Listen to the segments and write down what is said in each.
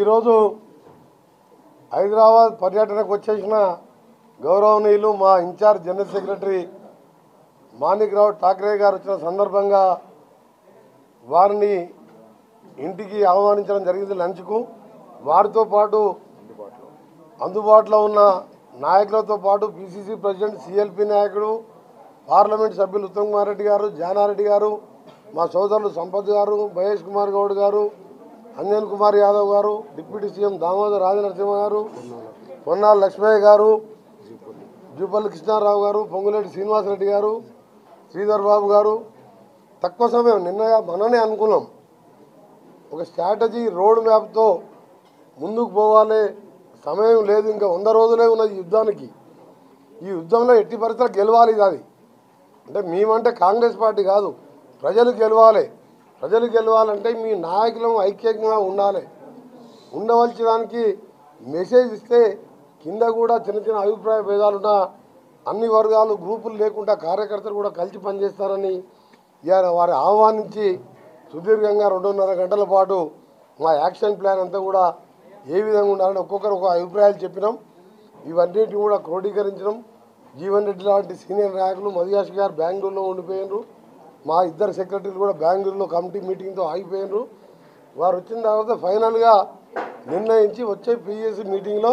ఈరోజు హైదరాబాద్ పర్యటనకు వచ్చేసిన గౌరవనీయులు మా in-charge general secretary Manikrao Thackeray గారు వచ్చిన సందర్భంగా వారిని ఇంటికి ఆహ్వానించడం జరిగింది లంచ్కు వారితో పాటు అందుబాటులో ఉన్న నాయకులతో పాటు పిసిసి ప్రెసిడెంట్ సిఎల్పి నాయకుడు పార్లమెంట్ సభ్యులు ఉత్తమ్ కుమార్ రెడ్డి గారు జానారెడ్డి గారు మా సోదరులు సంపత్ గారు మహేష్ కుమార్ గౌడ్ గారు అంజన్ కుమార్ యాదవ్ గారు డిప్యూటీ సీఎం దామోదర్ రాజనరసింహ గారు పొన్నాల లక్ష్మయ్య గారు జూపల్లి కృష్ణారావు గారు పొంగులేటి శ్రీనివాసరెడ్డి గారు శ్రీధర్ బాబు గారు తక్కువ సమయం నిన్న మననే అనుకున్నాం ఒక స్ట్రాటజీ రోడ్ మ్యాప్తో ముందుకు పోవాలి సమయం లేదు ఇంకా వంద రోజులే ఉన్నది ఈ యుద్ధానికి ఈ యుద్ధంలో ఎట్టి పరిస్థితులు గెలవాలి ఇది అది అంటే మేమంటే కాంగ్రెస్ పార్టీ కాదు ప్రజలు గెలవాలి ప్రజలు గెలవాలంటే మీ నాయకులం ఐక్యంగా ఉండాలి ఉండవలసినానికి మెసేజ్ ఇస్తే కింద కూడా చిన్న చిన్న అభిప్రాయ భేదాలున్న అన్ని వర్గాలు గ్రూపులు లేకుండా కార్యకర్తలు కూడా కలిసి పనిచేస్తారని ఇవాళ వారి ఆహ్వానించి సుదీర్ఘంగా రెండున్నర గంటల పాటు మా యాక్షన్ ప్లాన్ అంతా కూడా ఏ విధంగా ఉండాలని ఒక్కొక్కరు ఒక అభిప్రాయాలు చెప్పినాం ఇవన్నిటిని కూడా క్రోడీకరించడం జీవన్ రెడ్డి లాంటి సీనియర్ నాయకులు మదియాష్ గారు బెంగళూరులో ఉండిపోయినారు మా ఇద్దరు సెక్రటరీలు కూడా బెంగళూరులో కమిటీ మీటింగ్తో ఆగిపోయినారు వారు వచ్చిన తర్వాత ఫైనల్గా నిర్ణయించి వచ్చే పిఎస్సి మీటింగ్లో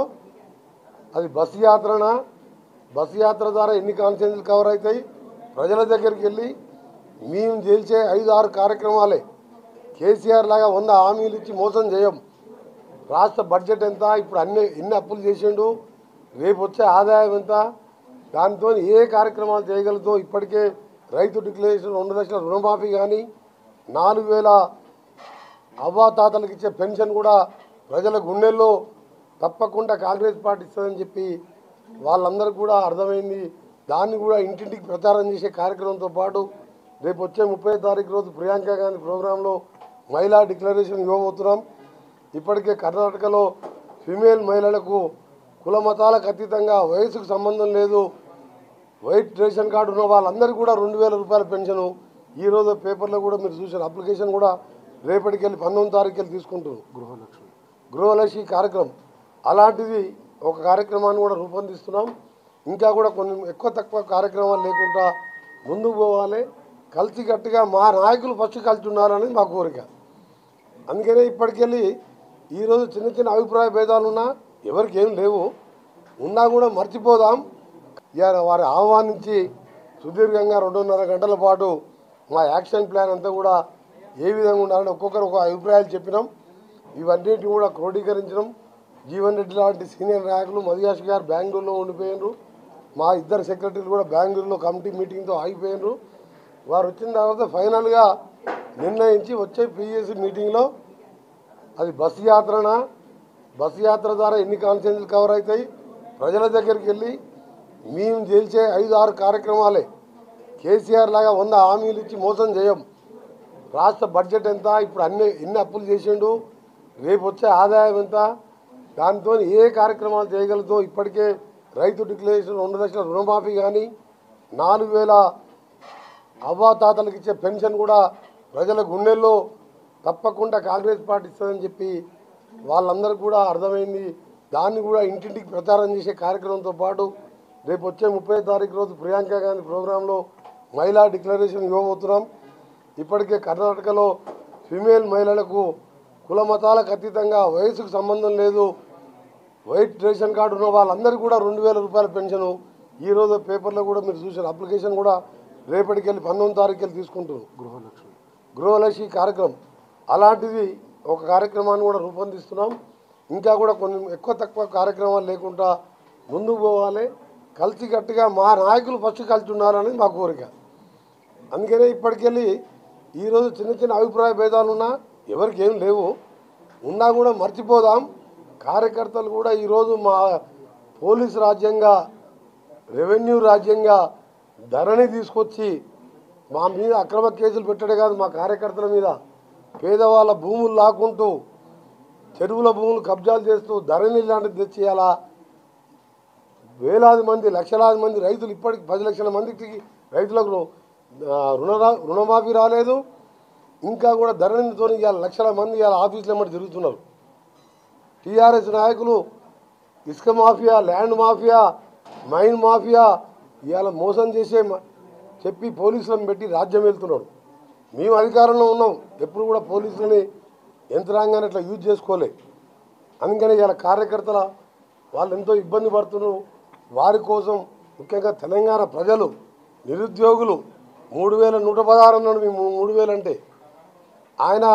అది బస్సు యాత్రనా బస్సు యాత్ర ద్వారా ఎన్ని కాన్ఫరెన్స్లు కవర్ అవుతాయి ప్రజల దగ్గరికి వెళ్ళి మేము చేసే ఐదు ఆరు కార్యక్రమాలే కేసీఆర్ లాగా వంద హామీలు ఇచ్చి మోసం చేయం రాష్ట్ర బడ్జెట్ ఎంత ఇప్పుడు అన్ని ఎన్ని అప్పులు చేసిండు రేపు వచ్చే ఆదాయం ఎంత దాంతో ఏ కార్యక్రమాలు చేయగలుగుతాం ఇప్పటికే రైతు డిక్లరేషన్ రెండు లక్షల రుణమాఫీ కానీ నాలుగు వేల అవ్వాతాతలకు ఇచ్చే పెన్షన్ కూడా ప్రజల గుండెల్లో తప్పకుండా కాంగ్రెస్ పార్టీ ఇస్తుందని చెప్పి వాళ్ళందరికీ కూడా అర్థమైంది దాన్ని కూడా ఇంటింటికి ప్రచారం చేసే కార్యక్రమంతో పాటు రేపు వచ్చే ముప్పై తారీఖు రోజు ప్రియాంక గాంధీ ప్రోగ్రాంలో మహిళా డిక్లరేషన్ ఇవ్వబోతున్నాం ఇప్పటికే కర్ణాటకలో ఫిమేల్ మహిళలకు కుల మతాలకు అతీతంగా వయసుకు సంబంధం లేదు వైట్ రేషన్ కార్డు ఉన్న వాళ్ళందరికీ కూడా రెండు వేల రూపాయల పెన్షను ఈ రోజు పేపర్లో కూడా మీరు చూసారు అప్లికేషన్ కూడా రేపటికి వెళ్ళి పంతొమ్మిది తారీఖు వెళ్ళి తీసుకుంటారు గృహలక్ష్మి గృహలక్ష్మి కార్యక్రమం అలాంటిది ఒక కార్యక్రమాన్ని కూడా రూపొందిస్తున్నాం ఇంకా కూడా కొన్ని ఎక్కువ తక్కువ కార్యక్రమాలు లేకుండా ముందుకు పోవాలి కలిసికట్టుగా మా నాయకులు ఫస్ట్ కలిసి ఉండాలనేది మా కోరిక అందుకనే ఇప్పటికెళ్ళి ఈరోజు చిన్న చిన్న అభిప్రాయ భేదాలు ఉన్నా ఎవరికి ఏం లేవు ఉన్నా కూడా మర్చిపోదాం ఇవాళ వారి ఆహ్వానించి సుదీర్ఘంగా రెండున్నర గంటల పాటు మా యాక్షన్ ప్లాన్ అంతా కూడా ఏ విధంగా ఉండాలని ఒక్కొక్కరు ఒక అభిప్రాయాలు చెప్పినాం ఇవన్నిటిని కూడా క్రోడీకరించడం జీవన్ రెడ్డి లాంటి సీనియర్ నాయకులు మదియాష్ గారు బెంగళూరులో ఉండిపోయినారు మా ఇద్దరు సెక్రటరీలు కూడా బెంగళూరులో కమిటీ మీటింగ్తో ఆగిపోయినారు వారు వచ్చిన తర్వాత ఫైనల్గా నిర్ణయించి వచ్చే పిఎస్సి మీటింగ్లో అది బస్సు యాత్రనా బస్సు యాత్ర ద్వారా ఎన్ని కాన్ఫరెన్స్లు కవర్ అవుతాయి ప్రజల దగ్గరికి వెళ్ళి మేము చేసే ఐదు ఆరు కార్యక్రమాలే కేసీఆర్ లాగా వంద హామీలు ఇచ్చి మోసం చేయం రాష్ట్ర బడ్జెట్ ఎంత ఇప్పుడు అన్ని ఎన్ని అప్పులు చేసిండు రేపు వచ్చే ఆదాయం ఎంత దాంతో ఏ కార్యక్రమాలు చేయగలుగుతాం ఇప్పటికే రైతు డిక్లరేషన్ రెండు లక్షల రుణమాఫీ కానీ నాలుగు వేల అవ్వాతాతలకు ఇచ్చే పెన్షన్ కూడా ప్రజల గుండెల్లో తప్పకుండా కాంగ్రెస్ పార్టీ ఇస్తుందని చెప్పి వాళ్ళందరికీ కూడా అర్థమైంది దాన్ని కూడా ఇంటింటికి ప్రచారం చేసే కార్యక్రమంతో పాటు రేపు వచ్చే ముప్పై తారీఖు రోజు ప్రియాంక గాంధీ ప్రోగ్రాంలో మహిళా డిక్లరేషన్ ఇవ్వబోతున్నాం ఇప్పటికే కర్ణాటకలో ఫిమేల్ మహిళలకు కుల మతాలకు అతీతంగా వయసుకు సంబంధం లేదు వైట్ రేషన్ కార్డు ఉన్న వాళ్ళందరికీ కూడా రెండు వేల రూపాయల పెన్షను ఈ రోజు పేపర్లో కూడా మీరు చూసారు అప్లికేషన్ కూడా రేపటికి వెళ్ళి పంతొమ్మిది తారీఖు వెళ్ళి తీసుకుంటారు గృహలక్ష్మి గృహలక్ష్మి కార్యక్రమం అలాంటిది ఒక కార్యక్రమాన్ని కూడా రూపొందిస్తున్నాం ఇంకా కూడా కొన్ని ఎక్కువ తక్కువ కార్యక్రమాలు లేకుండా ముందుకు పోవాలి కలిసికట్టుగా మా నాయకులు ఫస్ట్ కలిసి ఉండాలనేది మా కోరిక అందుకనే ఇప్పటికెళ్ళి ఈరోజు చిన్న చిన్న అభిప్రాయ భేదాలు ఉన్నా ఎవరికి ఏం లేవు ఉన్నా కూడా మర్చిపోదాం కార్యకర్తలు కూడా ఈరోజు మా పోలీస్ రాజ్యంగా రెవెన్యూ రాజ్యంగా ధరణి తీసుకొచ్చి మా మీద అక్రమ కేసులు పెట్టడే కాదు మా కార్యకర్తల మీద పేదవాళ్ళ భూములు లాక్కుంటూ చెరువుల భూములు కబ్జాలు చేస్తూ ధరణి లాంటిది తెచ్చేయాలా వేలాది మంది లక్షలాది మంది రైతులు ఇప్పటికి పది లక్షల మందికి రైతులకు ఆ, రుణ రుణమాఫీ రాలేదు ఇంకా కూడా ధరణితో ఇవాళ లక్షల మంది ఇవాళ ఆఫీసులు ఎమ్మటి తిరుగుతున్నారు టీఆర్ఎస్ నాయకులు ఇసుక mafia land mafia mine mafia ఇవాళ మోసం చేసే మ- చెప్పి పోలీసులను పెట్టి రాజ్యం వెళ్తున్నాడు మేము అధికారంలో ఉన్నాం ఎప్పుడు కూడా పోలీసులని యంత్రాంగాన్ని ఇట్లా యూజ్ చేసుకోలే అందుకని ఇవాళ కార్యకర్తల వాళ్ళు ఎంతో ఇబ్బంది పడుతున్నారు వారి కోసం ముఖ్యంగా తెలంగాణ ప్రజలు నిరుద్యోగులు మూడు వేల నూట పదహారు అన్నాడు మేము మూడు వేలు అంటే ఆయన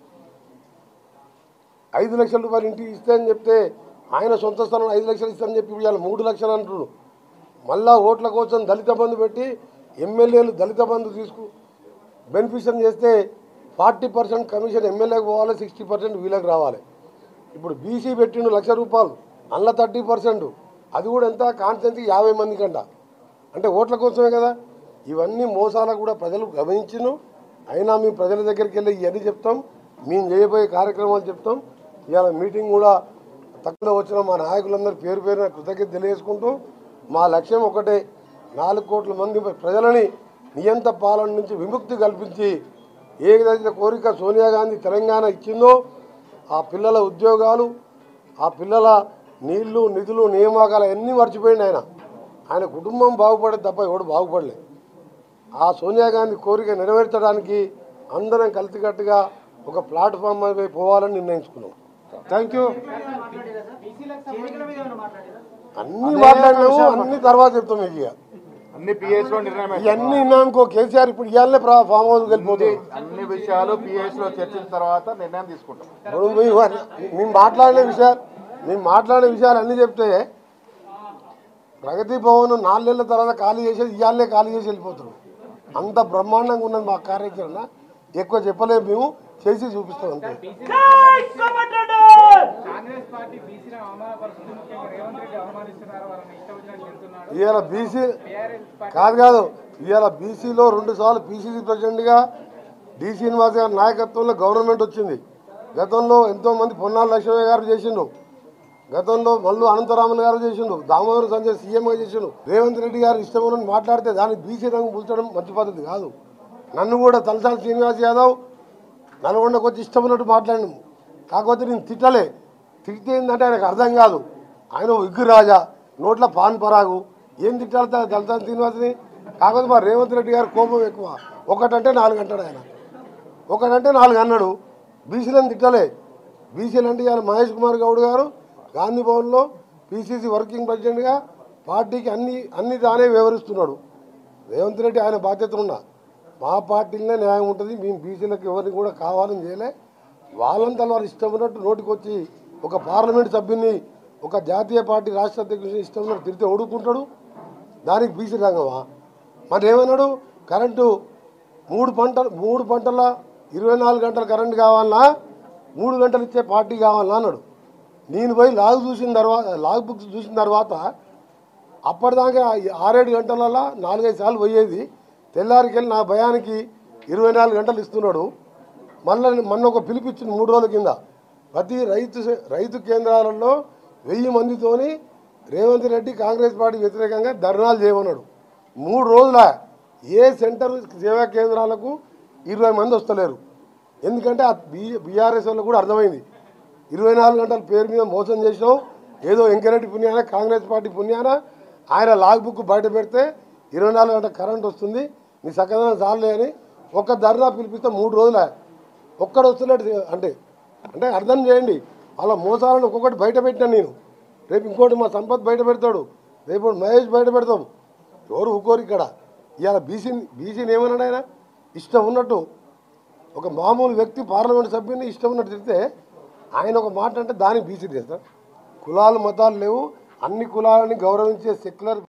ఐదు లక్షల రూపాయలు ఇంటికి ఇస్తే అని చెప్తే ఆయన సొంత స్థలం ఐదు లక్షలు ఇస్తానని చెప్పి ఇవాళ మూడు లక్షలు అంటున్నారు మళ్ళా ఓట్ల కోసం దళిత బంధు పెట్టి ఎమ్మెల్యేలు దళిత బంధు తీసుకు బెనిఫిషన్ చేస్తే ఫార్టీ పర్సెంట్ కమిషన్ ఎమ్మెల్యేకి పోవాలి సిక్స్టీ పర్సెంట్ వీళ్ళకి రావాలి ఇప్పుడు బీసీ పెట్టిండు లక్ష రూపాయలు అందులో థర్టీ పర్సెంట్ అది కూడా ఎంత కాన్స్టెన్సీకి యాభై మంది కంట అంటే ఓట్ల కోసమే కదా ఇవన్నీ మోసాలకు కూడా ప్రజలు గమనించిను అయినా మేము ప్రజల దగ్గరికి వెళ్ళి ఇవన్నీ చెప్తాం మేము చేయబోయే కార్యక్రమాలు చెప్తాం ఇవాళ మీటింగ్ కూడా తక్కువ వచ్చిన మా నాయకులందరూ పేరు పేరున కృతజ్ఞత తెలియజేసుకుంటూ మా లక్ష్యం ఒకటే నాలుగు కోట్ల మంది ప్రజలని నియంత పాలన నుంచి విముక్తి కల్పించి ఏదైతే కోరిక సోనియా గాంధీ తెలంగాణ ఇచ్చిందో ఆ పిల్లల ఉద్యోగాలు ఆ పిల్లల నీళ్లు నిధులు నియామకాలు అన్నీ మర్చిపోయింది ఆయన ఆయన కుటుంబం బాగుపడే తప్ప ఎవడు బాగుపడలే ఆ సోనియా గాంధీ కోరిక నెరవేర్చడానికి అందరం కలిసికట్టుగా ఒక ప్లాట్ఫామ్ మీద పోవాలని నిర్ణయించుకున్నాం థ్యాంక్ యూ అన్ని మాట్లాడినాము అన్ని తర్వాత చెప్తాం మీకు ఇక అన్ని పిఎస్ లో నిర్ణయం ఇవన్నీ విన్నానుకో కేసీఆర్ ఇప్పుడు ఇవాళనే ఫామ్ హౌస్కి వెళ్ళిపోతుంది అన్ని విషయాలు పిఎస్ లో చర్చించిన తర్వాత నిర్ణయం తీసుకుంటాం ఇప్పుడు మీ- మేము మాట్లాడిన విషయాలు మేము మాట్లాడిన విషయాలు అన్నీ చెప్తే ప్రగతి భవన్ నాలుగేళ్ల తర్వాత ఖాళీ చేసేది ఇవాళనే ఖాళీ చేసి వెళ్ళిపోతున్నాం అంత బ్రహ్మాండంగా ఉన్నది మా కార్యాచరణ ఎక్కువ చెప్పలేము మేము చేసి చూపిస్తాం అంతే కాంగ్రెస్ పార్టీ బీసీలను అవమానపరుస్తుంది ముఖ్యంగా రేవంత్ రెడ్డి అవమానిస్తున్నారు వాళ్ళని ఇష్టం వచ్చినట్టు చెప్తున్నాడు ఇవాళ బీసీ టీఆర్ఎస్ పార్టీ కాదు కాదు ఇవాళ బీసీలో రెండు సార్లు పీసీసీ ప్రెసిడెంట్గా డి శ్రీనివాస్ గారి నాయకత్వంలో గవర్నమెంట్ వచ్చింది గతంలో ఎంతోమంది పొన్నాల లక్ష్మయ్య గారు చేసిండు గతంలో మల్లు అనంతరామన్ గారు చేసిండు దామోదరం సంజయ్ సీఎంగా చేసిండు రేవంత్ రెడ్డి గారు ఇష్టం ఉన్నట్టు మాట్లాడితే దానికి బీసీ రంగు పూల్చడం మంచి పద్ధతి కాదు నన్ను కూడా తలసాని శ్రీనివాస్ యాదవ్ నల్గొండకు వచ్చి ఇష్టం ఉన్నట్టు మాట్లాడినాము కాకపోతే నేను తిట్టలే తిడితే ఏంటంటే ఆయనకు అర్థం కాదు ఆయన ఓ విగ్గు రాజా నోట్ల పాన్ పరాగు ఏం తిట్టాలి దళిత శ్రీనివాస్ని కాకపోతే మా రేవంత్ రెడ్డి గారు కోపం ఎక్కువ ఒకటంటే నాలుగు అంటాడు ఆయన ఒకటంటే నాలుగు అన్నాడు బీసీలను తిట్టలే బీసీలు అంటే ఇవాళ మహేష్ కుమార్ గౌడ్ గారు గాంధీ భవన్లో పీసీసీ వర్కింగ్ ప్రెసిడెంట్గా పార్టీకి అన్ని అన్ని తానే వివరిస్తున్నాడు రేవంత్ రెడ్డి ఆయన బాధ్యత ఉన్నా మా పార్టీలోనే న్యాయం ఉంటుంది మేము బీసీలకు ఎవరిని కూడా కావాలని చేయలే వాళ్ళంతా వాళ్ళు ఇష్టం ఉన్నట్టు నోటికి వచ్చి ఒక పార్లమెంట్ సభ్యుని ఒక జాతీయ పార్టీ రాష్ట్ర అధ్యక్షుని ఇష్టం ఉన్నట్టు తిరిగితే ఓడుకుంటాడు దానికి బీసీ రంగమా మరి ఏమన్నాడు కరెంటు మూడు పంటలు మూడు పంటల ఇరవై నాలుగు గంటల కరెంటు కావాలన్నా మూడు గంటలు ఇచ్చే పార్టీ కావాలన్నా అన్నాడు నేను పోయి లాగ్ చూసిన తర్వాత లాగ్ బుక్స్ చూసిన తర్వాత అప్పటిదాకా ఆరేడు గంటలలో నాలుగైదు సార్లు పోయేది తెల్లారికెళ్ళి నా భయానికి ఇరవై నాలుగు గంటలు ఇస్తున్నాడు మళ్ళీ మొన్న ఒక పిలిపించింది మూడు రోజుల కింద ప్రతి రైతు రైతు కేంద్రాలలో వెయ్యి మందితోని రేవంత్ రెడ్డి కాంగ్రెస్ పార్టీ వ్యతిరేకంగా ధర్నాలు చేయమన్నాడు మూడు రోజుల ఏ సెంటర్ సేవా కేంద్రాలకు ఇరవై మంది వస్తలేరు ఎందుకంటే ఆ బీ బీఆర్ఎస్ వాళ్ళకు కూడా అర్థమైంది ఇరవై నాలుగు గంటల పేరు మీద మోసం చేసినాం ఏదో వెంకరెడ్డి పుణ్యాన కాంగ్రెస్ పార్టీ పుణ్యాన ఆయన లాగ్ బుక్ బయట పెడితే ఇరవై నాలుగు గంటల కరెంట్ వస్తుంది నీ సక్కదనం చాలే అని ఒక్క ధర్నా పిలిపిస్తే మూడు రోజుల ఒక్కడు వస్తున్నట్టు అంటే అంటే అర్థం చేయండి అలా మోసాలను ఒక్కొక్కటి బయట పెట్టినా నేను రేపు ఇంకోటి మా సంపత్ బయట పెడతాడు రేపు మహేష్ బయట పెడతాం ఎవరు ఊకోరు ఇక్కడ ఇవాళ బీసీని బీసీని ఏమన్నాడు ఆయన ఇష్టం ఉన్నట్టు ఒక మామూలు వ్యక్తి పార్లమెంట్ సభ్యుని ఇష్టం ఉన్నట్టు తిడితే ఆయన ఒక మాట అంటే దానికి బీసీ చేస్తారు కులాలు మతాలు లేవు అన్ని కులాలని గౌరవించే సెక్యులర్